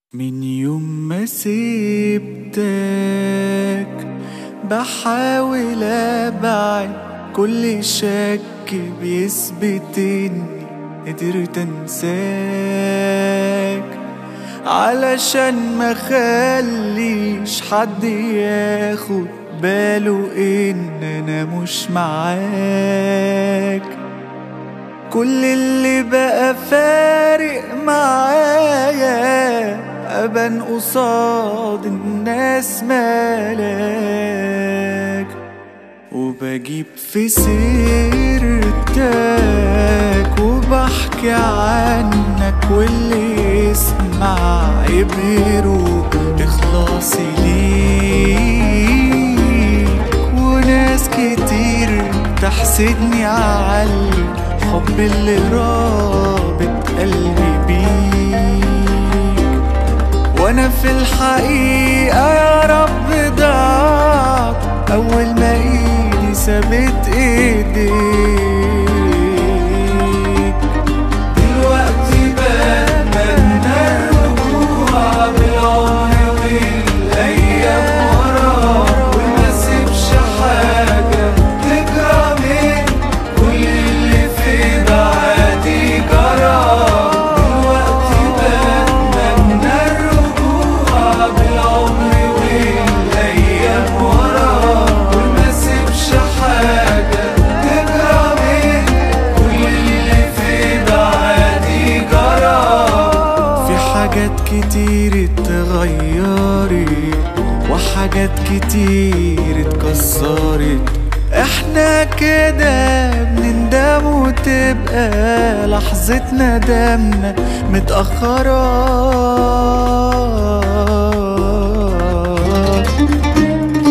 من يوم ما سبتك بحاول ابعد كل شك بيثبت اني قدرت انساك علشان ما خليش حد ياخد باله ان انا مش معاك كل اللي بقى فارق معايا أبان قصاد الناس ملاك وبجيب في سيرتك وبحكي عنك واللي يسمع يبهره إخلاصي ليك وناس كتير تحسدني على الحب اللي رابط قلبي بيك وانا في الحقيقة يا رب ضعت اول ما ايدي سابت ايديك دلوقتي بتمنى الرجوع بالعمر والايام ورا وما اسيبش حاجة تجرى من كل اللي في بعادي جرى دلوقتي بتمنى الرجوع بالعمر والايام ورا وما اسيبش حاجة تجرى من كل اللي في بعادي جرى في حاجات كتير اتغيرت وحاجات كتير اتكسرت احنا كده بنندم وتبقى لحظة ندمنا متأخرة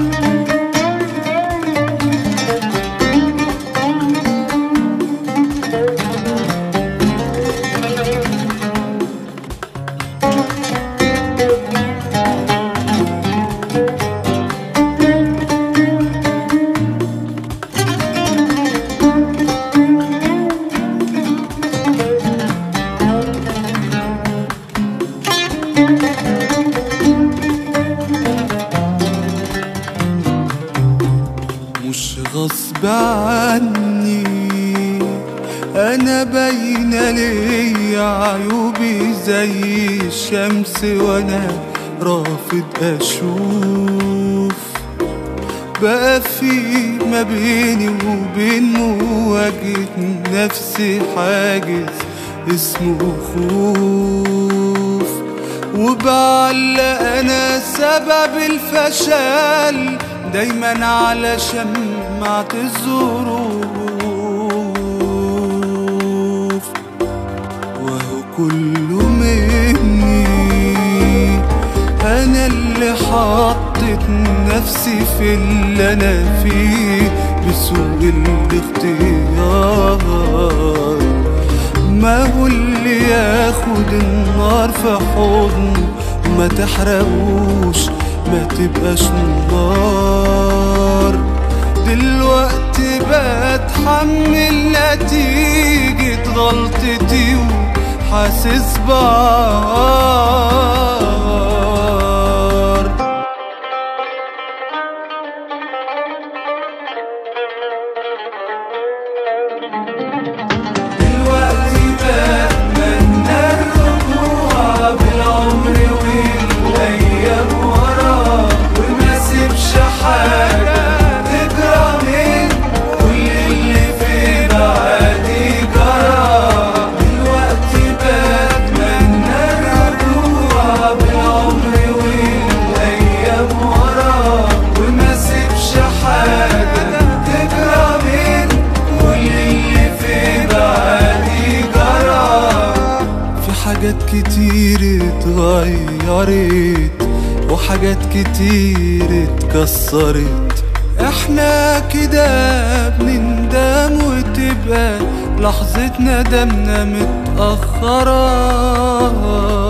مش غصب عني انا باينه ليا عيوبي زي الشمس وانا رافض اشوف بقى في ما بيني وبين مواجهة نفسي حاجز اسمه خوف وبعلق انا سبب الفشل دايما على شمعة الظروف وهو كله مني انا اللي حطيت نفسي في اللي انا فيه بسوء الاختيار ما هو اللي ياخد النار في حضنه ما تحرقوش ما تبقاش نار دلوقتي بتحمل نتيجة غلطتي وحاسس بعار دلوقتي بتمنى الرجوع بالعمر والايام ورا وما اسيبش حاجه تجرى من كل اللي في بعادي جرى دلوقتي بتمنى الرجوع بالعمر والايام ورا وما اسيبش حاجه تجرى من كل اللي في بعادي جرى في حاجات كتير اتغيرت وحاجات كتير اتكسرت احنا كده بنندم وتبقى لحظة ندمنا متأخرة